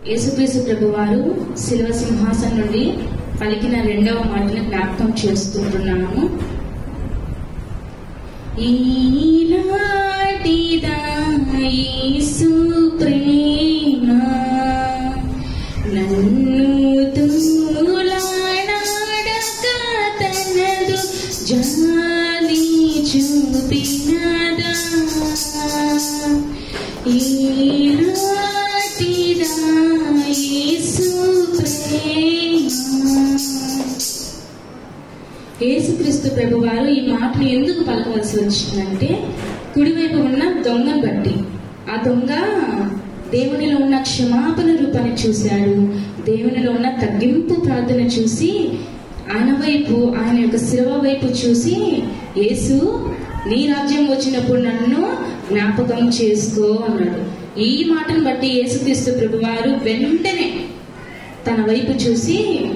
యేసుక్రీస్తు ప్రభు వారు శిలవ సింహాసనం నుండి పలికిన రెండవ మాటను జ్ఞాపకం చేసుకుంటున్నాము ఈనాటిదా యేసు ప్రేమ నన్ను తూలాడాడక తనదు జాలి చూపినదా ఈనాటిదా యేసు ప్రేమ యేసుక్రీస్తు ప్రభు వారు ఈ మాటను ఎందుకు పలకవలసి వచ్చిందంటే కుడివైపు ఉన్న దొంగను బట్టి ఆ దొంగ దేవునిలో ఉన్న క్షమాపణ రూపాన్ని చూశాడు దేవునిలో ఉన్న తగ్గింపు ప్రార్థన చూసి ఆయన వైపు ఆయన యొక్క శిలవ వైపు చూసి యేసు నీ రాజ్యం వచ్చినప్పుడు నన్ను జ్ఞాపకం చేసుకో అన్నాడు ఈ మాటను బట్టి యేసుక్రీస్తు ప్రభు వారు వెంటనే తన వైపు చూసి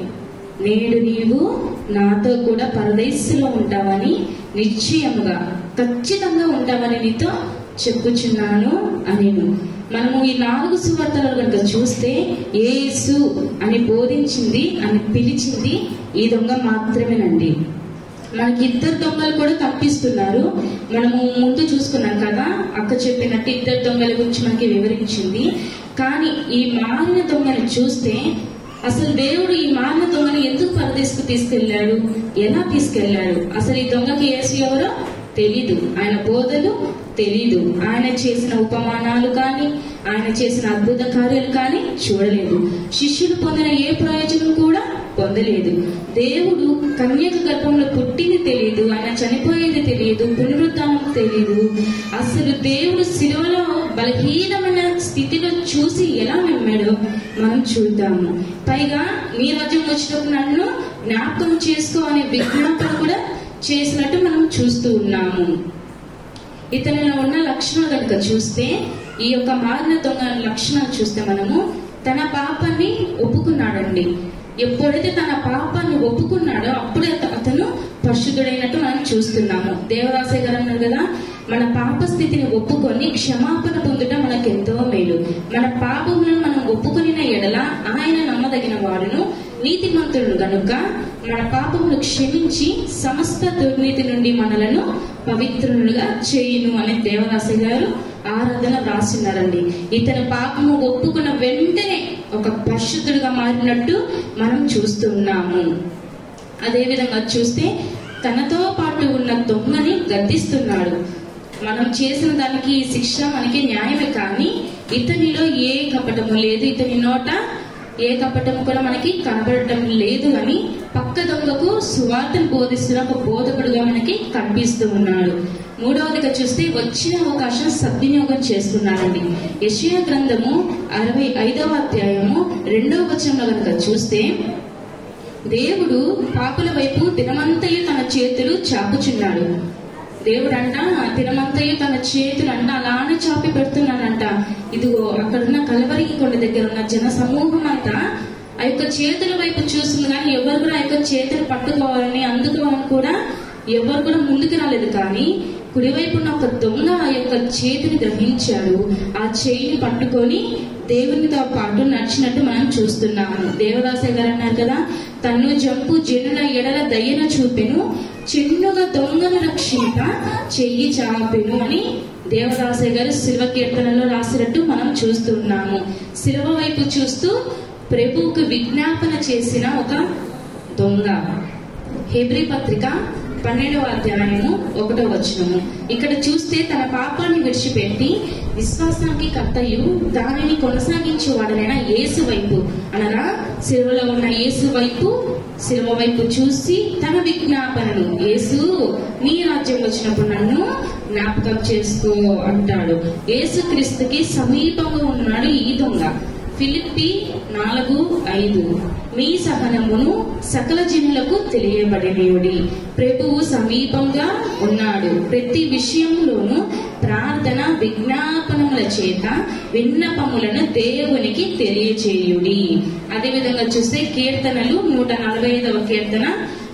నేడు నీవు నాతో కూడా పరదేశంలో ఉంటావని నిశ్చయముగా ఖచ్చితంగా ఉంటావని నీతో చెప్పుచున్నాను అనేను మనము ఈ నాలుగు సువార్తలు కనుక చూస్తే యేసు అని బోధించింది అని పిలిచింది ఈ దొంగ మాత్రమేనండి మనకి ఇద్దరు దొంగలు కూడా తప్పిస్తున్నారు మనము ముందు చూసుకున్నాం కదా అక్క చెప్పినట్టు ఇద్దరు దొంగల గురించి మనకి వివరించింది కానీ ఈ మారిన దొంగని చూస్తే అసలు దేవుడు ఈ మారిన దొంగని ఎందుకు పరదేశకు తీసుకెళ్లాడు ఎలా తీసుకెళ్లాడు అసలు ఈ దొంగకి యేసు ఎవరో తెలీదు ఆయన బోధలు తెలీదు ఆయన చేసిన ఉపమానాలు కానీ ఆయన చేసిన అద్భుత కార్యాలు కానీ చూడలేదు శిష్యులు పొందిన ఏ ప్రయోజనం కూడా పొందలేదు దేవుడు కన్యక గర్భంలో పుట్టింది తెలియదు ఆయన చనిపోయేది తెలియదు పునరుద్ధానం తెలియదు అసలు దేవుడు శిలువలో బలహీనమైన స్థితిలో చూసి ఎలా నమ్మాడో మనం చూద్దాము పైగా నీ రాజ్యం వచ్చినప్పుడు నన్ను జ్ఞాపకం చేసుకో అనే విజ్ఞాపన కూడా చేసినట్టు మనం చూస్తూ ఉన్నాము ఇతనిలో ఉన్న లక్షణాలు కనుక చూస్తే ఈ యొక్క మారిన దొంగ లక్షణాలు చూస్తే మనము తన పాపాన్ని ఒప్పుకున్నాడండి ఎప్పుడైతే తన పాపాన్ని ఒప్పుకున్నాడో అప్పుడే అత- అతను పరిశుద్ధుడైనట్టు మనం చూస్తున్నాము దేవరాశయ గారు అన్నారు కదా మన పాప స్థితిని ఒప్పుకొని క్షమాపణ పొందడం మనకు ఎంతో మేలు మన పాపములను మనం ఒప్పుకొనిన ఎడల ఆయన నమ్మదగిన వాడును నీతిమంతుడు గనుక మన పాపములు క్షమించి సమస్త దుర్నీతి నుండి మనలను పవిత్రులుగా చేయును అని దేవదాస గారు ఆరాధన వ్రాస్తున్నారండి ఇతని పాపము ఒప్పుకున్న వెంటనే ఒక పరిశుద్ధుడిగా మారినట్టు మనం చూస్తున్నాము అదేవిధంగా చూస్తే తనతో పాటు ఉన్న దొంగని గద్దిస్తున్నాడు మనం చేసిన దానికి శిక్ష మనకి న్యాయమే కానీ ఇతనిలో ఏ కపటము లేదు ఇతని నోట ఏ కపటము కూడా మనకి కనబడటం లేదు అని పక్క దొంగకు సువార్తను బోధిస్తున్న ఒక బోధకుడుగా మనకి కనిపిస్తూ ఉన్నాడు మూడవదిగా చూస్తే వచ్చిన అవకాశం సద్వినియోగం చేస్తున్నాడండి యెషయా గ్రంథము అరవై ఐదవ అధ్యాయము రెండవ వచనంలో కనుక చూస్తే దేవుడు పాపుల వైపు దినమంతయు తన చేతులు చాపుచున్నాడు దేవుడు అంట దినమంతయు తన చేతులు అంట అలానే చాపి పెడుతున్నాడంట ఇదిగో అక్కడున్న కలవరికి కొండ దగ్గర ఉన్న జన సమూహం అంతా ఆ యొక్క చేతుల వైపు చూస్తుంది కానీ ఎవరు కూడా ఆ యొక్క చేతులు పట్టుకోవాలని అందుకోవాలని కూడా ఎవరు కూడా ముందుకు రాలేదు కానీ కుడివైపు ఉన్న ఒక దొంగ ఆ యొక్క చేతిని గ్రహించాడు ఆ చేయిని పట్టుకొని దేవునితో పాటు నడిచినట్టు మనం చూస్తున్నాము దేవదాసే గారు అన్నారు కదా తన్ను జంపు జనుల ఎడల దయ్యను చూపెను చిన్నుగా దొంగను రక్షింప చెయ్యి చాపెను అని దేవదాసే గారు శిల్వ కీర్తనలో రాసినట్టు మనం చూస్తున్నాము శిలువ వైపు చూస్తూ ప్రభువుకు విజ్ఞాపన చేసిన ఒక దొంగ హెబ్రి పత్రిక పన్నెండవ అధ్యాయము ఒకటో వచనము ఇక్కడ చూస్తే తన పాపాన్ని విడిచిపెట్టి విశ్వాసానికి కర్తయు దానిని కొనసాగించేవాడనైన యేసు వైపు అనగా సిలువలో ఉన్న యేసు వైపు సిలువ వైపు చూసి తన విజ్ఞాపనను యేసు నీ రాజ్యం వచ్చినప్పుడు నన్ను జ్ఞాపకం చేసుకో అంటాడు యేసు క్రీస్తుకి సమీపంగా ఉన్నాడు ఈ దొంగ ఫిలిప్పి నాలుగు ఐదు మీ సహనమును సకల జనులకు తెలియబడినయుడి ప్రభువు సమీపంగా ఉన్నాడు ప్రతి విషయంలోనూ ప్రార్థన విజ్ఞాపనముల చేత విన్నపములను దేవునికి తెలియచేయుడి అదేవిధంగా చూస్తే కీర్తనలు నూట నలభై ఐదవ కీర్తన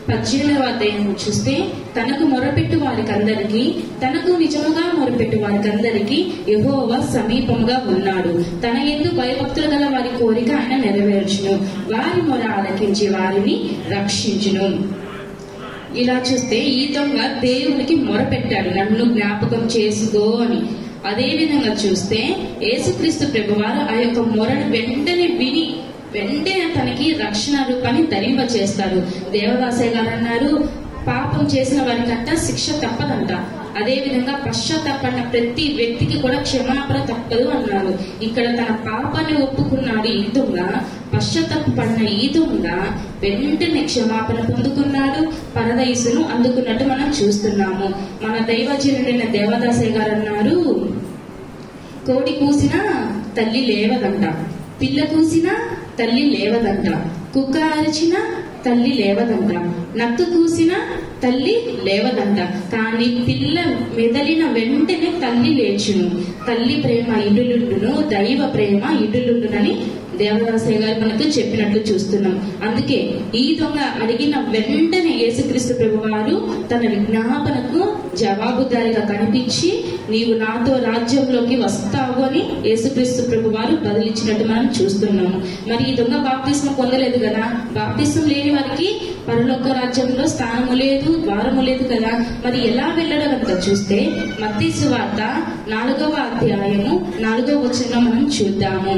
పద్దెనిమిదవ అధ్యాయం చూస్తే తనకు మొరపెట్టు వారికి అందరికీ తనకు నిజముగా మొరపెట్టు వారికి అందరికీ యెహోవా సమీపంగా ఉన్నాడు తన ఎందు భయభక్తులు గల వారి కోరిక ఆయన నెరవేర్చును వారి మొర ఆలకించి వారిని రక్షించును ఇలా చూస్తే ఈ దొంగ దేవునికి మొరపెట్టాడు నన్ను జ్ఞాపకం చేసుకో అని అదే విధంగా చూస్తే యేసుక్రీస్తు ప్రభువారు ఆ యొక్క మొరను వెంటనే విని వెంటనే తనకి రక్షణ రూపాన్ని ధరింపచేస్తారు దేవదాసయ్య గారు అన్నారు పాపం చేసిన వారికంట శిక్ష తప్పదంట అదే విధంగా పశ్చాత్తాపడిన ప్రతి వ్యక్తికి కూడా క్షమాపణ తప్పదు అన్నారు ఇక్కడ తన పాపాన్ని ఒప్పుకున్నాడు ఈ దొంగ పశ్చాత్తాపడిన ఈ దొంగ వెంటనే క్షమాపణ పొందుకున్నాడు పరదయసును అందుకున్నట్టు మనం చూస్తున్నాము మన దైవజనుడైన దేవదాసయ్య గారు అన్నారు కోడి కూసినా తల్లి లేవదంట పిల్ల కూసినా తల్లి లేవదంట కుక్క అరిచినా తల్లి లేవదంట నక్కు కూసినా తల్లి లేవదంట కానీ పిల్ల మెదలిన వెంటనే తల్లి లేచును తల్లి ప్రేమ ఇడులుండును దైవ ప్రేమ ఇడులుండునని దేవదాసయ్య గారు మనకు చెప్పినట్లు చూస్తున్నాం అందుకే ఈ దొంగ అడిగిన వెంటనే యేసుక్రీస్తు ప్రభు వారు తన విజ్ఞాపనకు జవాబుదారిగా కనిపించి నీవు నాతో రాజ్యంలోకి వస్తావు అని యేసుక్రీస్తు ప్రభు వారు బదిలిచ్చినట్టు మనం చూస్తున్నాము మరి ఈ దొంగ బాప్తిస్మ పొందలేదు కదా బాప్తిస్మం లేని వారికి పరలోక రాజ్యంలో స్థానము లేదు ద్వారము లేదు కదా మరి ఎలా వెళ్ళడం చూస్తే మత్తీ సువార్త నాలుగవ అధ్యాయము నాలుగవ వచనం మనం చూద్దాము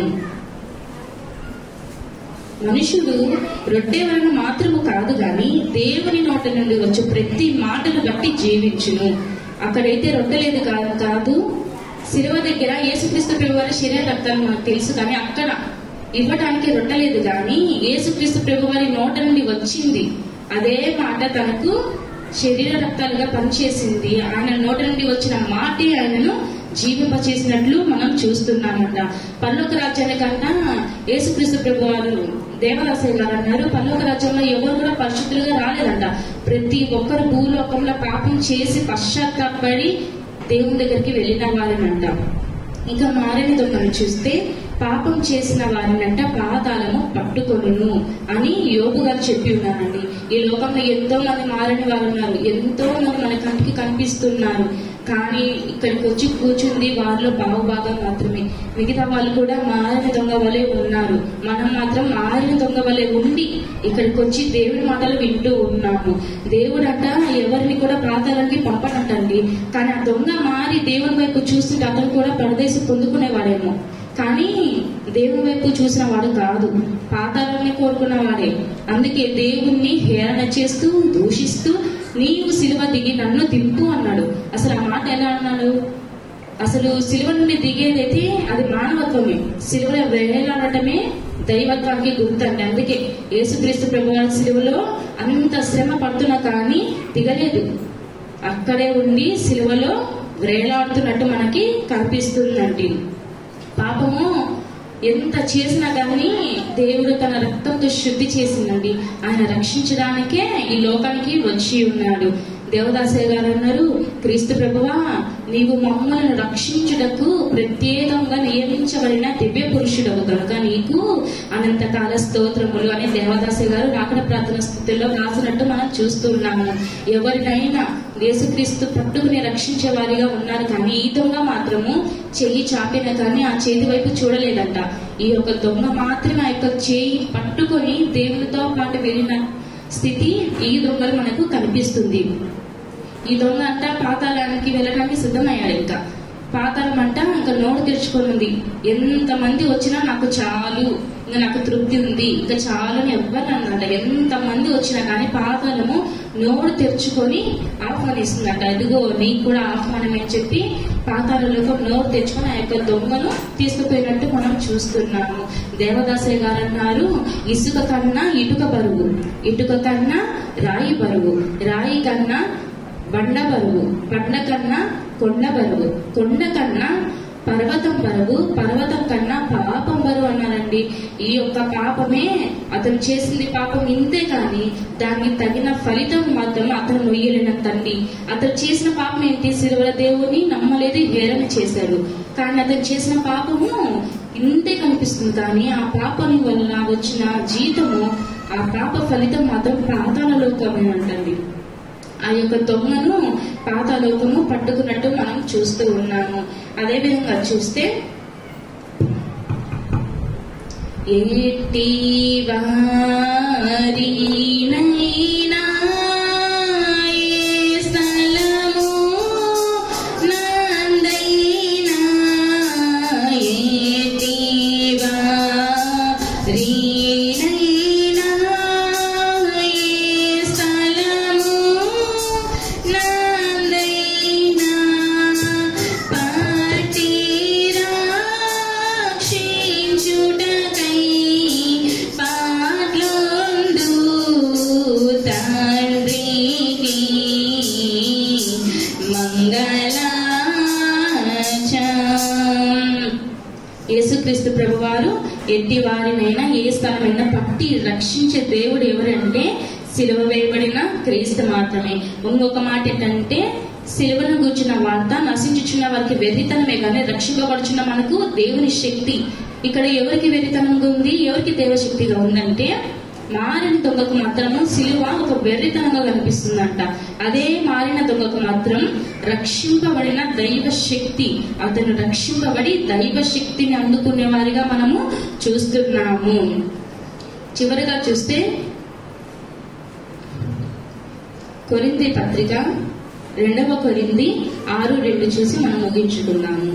మనుషుడు రొట్టె వలన మాత్రము కాదు గాని దేవుని నోట నుండి వచ్చే ప్రతి మాటను బట్టి జీవించును అక్కడైతే రొట్టె లేదు కాదు కాదు శిలువ దగ్గర యేసుక్రీస్తు ప్రభు వారి శరీర రక్తాలు మనకు తెలుసు కానీ అక్కడ ఇవ్వడానికి రొట్టలేదు కానీ యేసుక్రీస్తు ప్రభు వారి నోట నుండి వచ్చింది అదే మాట తనకు శరీర రక్తాలుగా పనిచేసింది ఆయన నోట నుండి వచ్చిన మాటే ఆయనను జీవింపచేసినట్లు మనం చూస్తున్నామంట పర్లోక రాజ్యానికంట యేసుక్రీస్తు ప్రభు వారు దేవదాసయ్య గారు అన్నారు పర్లోక రాజ్యంలో ఎవరు కూడా పరిశుద్ధులుగా రాలేదంట ప్రతి ఒక్కరు భూలోకంలో పాపం చేసి పశ్చాత్తాపడి దేవుని దగ్గరికి వెళ్ళిన వారినంట ఇంకా మారిన దొంగను చూస్తే పాపం చేసిన వారినంట పాతాళము పట్టుకొనును అని యోగు గారు చెప్పి ఉన్నారండి ఈ లోకంలో ఎంతో మంది మారిన వారు ఉన్నారు ఎంతో మంది మన కంటికి కనిపిస్తున్నారు కానీ ఇక్కడికి వచ్చి కూర్చుంది వారిలో బాగుబాగా మాత్రమే మిగతా వాళ్ళు కూడా మారిన దొంగ వలె ఉన్నారు మనం మాత్రం మారిన దొంగ వలె ఉండి ఇక్కడికి వచ్చి దేవుడి మాటలు వింటూ ఉన్నాము దేవుడంట ఎవరిని కూడా పాతాలకి పంపనటండి కానీ ఆ దొంగ మారి దేవుని వైపు చూస్తుంటే అతను కూడా పరదేశం పొందుకునేవాడేమో కానీ దేవుని వైపు చూసిన వాడు కాదు పాతాలని కోరుకున్న వాడే అందుకే దేవుణ్ణి హేళన చేస్తూ దూషిస్తూ నీవు సిలువ దిగి నన్ను దింపు అన్నాడు అసలు ఆ మాట ఎలా అన్నాడు అసలు సిలువ నుండి దిగేదైతే అది మానవత్వమే సిలువలో వేలాడటమే దైవత్వానికి గుర్తండి అందుకే యేసుక్రీస్తు ప్రభు వారి సిలువలో అంత శ్రమ పడుతున్నా కానీ దిగలేదు అక్కడే ఉండి సిలువలో వేలాడుతున్నట్టు మనకి కనిపిస్తుందండి పాపము ఎంత చేసినా కానీ దేవుడు తన రక్తంతో శుద్ధి చేసిందండి ఆయన రక్షించడానికే ఈ లోకానికి వచ్చి ఉన్నాడు దేవదాసయ్య గారు అన్నారు క్రీస్తు ప్రభువా నీవు మమ్మల్ని రక్షించుటకు ప్రత్యేకంగా నియమించబడిన దివ్య పురుషుడవు కనుక నీకు అనంతకాల స్తోత్రములు అని దేవదాసయ్య గారు రాకడ ప్రార్థన స్థితిలో రాసినట్టు మనం చూస్తున్నాము ఎవరినైనా యేసుక్రీస్తు పట్టుకుని రక్షించే వారిగా ఉన్నారు కానీ ఈ దొంగ మాత్రము చెయ్యి చాపిన కానీ ఆ చేతి వైపు చూడలేదంట ఈ యొక్క దొంగ మాత్రమే ఆ యొక్క చేయి పట్టుకొని దేవునితో పాటు వెళ్ళిన స్థితి ఈ దొంగలు మనకు కనిపిస్తుంది ఈ దొంగ అంట పాతాళానికి వెళ్ళడానికి సిద్ధమయ్యాడు ఇంకా పాతాళం అంట ఇంకా నోరు తెరుచుకొని ఉంది ఎంత మంది వచ్చినా నాకు చాలు ఇంకా నాకు తృప్తి ఉంది ఇంకా చాలు అని ఎవ్వరు అన్నమాట ఎంత మంది వచ్చినా కానీ పాతాళము నోరు తెరుచుకొని ఆహ్వానిస్తుందంట ఇదిగో నీకు కూడా ఆహ్వానం అని చెప్పి పాతాళలోకి నోరు తెచ్చుకొని ఆ యొక్క దొంగను తీసుకుపోయినట్టు మనం చూస్తున్నాము దేవదాసయ్య గారు అన్నారు ఇసుక కన్నా ఇటుక బరువు ఇటుక కన్నా రాయి బరువు రాయి కన్నా బండ బరువు బండ కన్నా కొండ బరువు కొండ కన్నా పర్వతం బరువు పర్వతం కన్నా పాపం బరువు అన్నారండి ఈ యొక్క పాపమే అతను చేసింది పాపం ఇంతే కానీ దానికి తగిన ఫలితం మాత్రం అతను మొయ్యలేనంతండి అతను చేసిన పాపం ఏంటి సిరువల దేవుని నమ్మలేదు హేళన చేశాడు కానీ అతను చేసిన పాపము ఇంతే కనిపిస్తుంది కానీ ఆ పాపం వల్ల వచ్చిన జీతము ఆ పాప ఫలితం మాత్రం పాతాల లోకమే అంటండి ఆ యొక్క దొంగను పాతాలోకము పట్టుకున్నట్టు మనం చూస్తూ ఉన్నాము అదే విధంగా చూస్తే ఏటి వారినైనా ఏ స్థలము నందైనా ఏటి వారినైనా ఏ స్థలము నందైనా పట్టి రక్షించుటకై పాట్లుండు తండ్రికి మంగళాచం యేసుక్రీస్తు ప్రభువారు ఎట్టి వారినైనా ఏ స్థలమైనా పట్టి రక్షించే దేవుడు ఎవరంటే సిలువ వేయబడిన క్రీస్తు మాత్రమే ఇంకొక మాట ఏంటంటే సిలువను కూర్చున్న వార్త నశించుచున్న వారికి వెర్రితనమే కానీ రక్షింపబడుచున్న మనకు దేవుని శక్తి ఇక్కడ ఎవరికి వెర్రితనంగా ఉంది ఎవరికి దేవశక్తిగా ఉందంటే మారిన దొంగకు మాత్రము సిలువ ఒక వెర్రితనంగా కనిపిస్తుందంట అదే మారిన దొంగకు మాత్రం రక్షింపబడిన దైవ శక్తి అతను రక్షింపబడి దైవ శక్తిని అందుకునే వారిగా మనము చూస్తున్నాము చివరిగా చూస్తే కొరింది పత్రిక రెండవ కొరింది ఆరు రెండు చూసి మనం ముగించుకున్నాము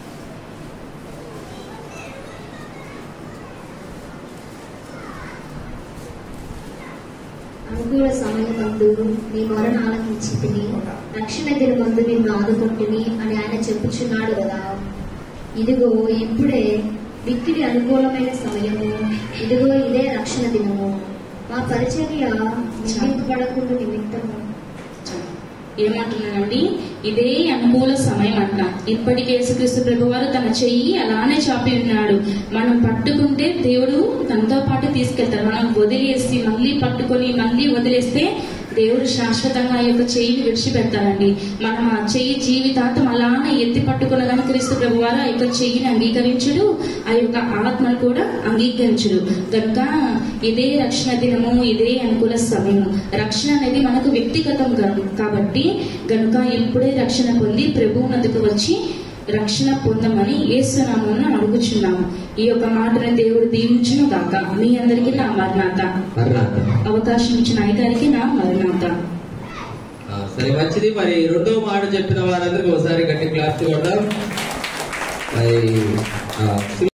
అనుకూల సమయమందు నీ మొరను ఆలకించితిని రక్షణ దినమందు నిన్ను ఆదుకుంటుని అని ఆయన చెప్పుచున్నాడు కదా ఇదిగో ఇప్పుడే విక్కిడి అనుకూలమైన సమయము ఇదిగో ఇదే రక్షణ దినము మా పరిచర్య నిందింపబడకుండా నిమిత్తము ఏమంటున్నానండి ఇదే అనుకూల సమయం అంట ఇప్పటికే యేసుక్రీస్తు ప్రభువారు తన చెయ్యి అలానే చాపి ఉన్నాడు మనం పట్టుకుంటే దేవుడు తనతో పాటు తీసుకెళ్తాడు మనం వదిలేసి మళ్ళీ పట్టుకొని మళ్ళీ వదిలేస్తే దేవుడు శాశ్వతంగా ఆ యొక్క చెయ్యిని విడిచిపెడతాడండి మనం ఆ చెయ్యి జీవితాంతం అలానే ఎత్తి పట్టుకున్న కానీ క్రీస్తు ప్రభువారు ఆ యొక్క చెయ్యిని అంగీకరించుడు ఆ యొక్క ఆత్మను కూడా అంగీకరించుడు కనుక ఇదే రక్షణ దినము ఇదే అనుకూల సమయము రక్షణ అనేది మనకు వ్యక్తిగతం కాదు కాబట్టి గనుక ఇప్పుడే రక్షణ పొంది ప్రభువు నదుకు వచ్చి రక్షణ పొందమని ఏసునామని అడుగుచున్నాము ఈ యొక్క మాటను దేవుడు దీవించును గాక మీ అందరికీ నా మరణాత మరణాత అవకాశం ఇచ్చిన అయ్యగారికి నా మరణాత ఆ, సరే మంచిది మరి రెండో మాట చెప్పిన వారందరికీ ఒకసారి గట్టి క్లాస్ కొడదాం మరి ఆ,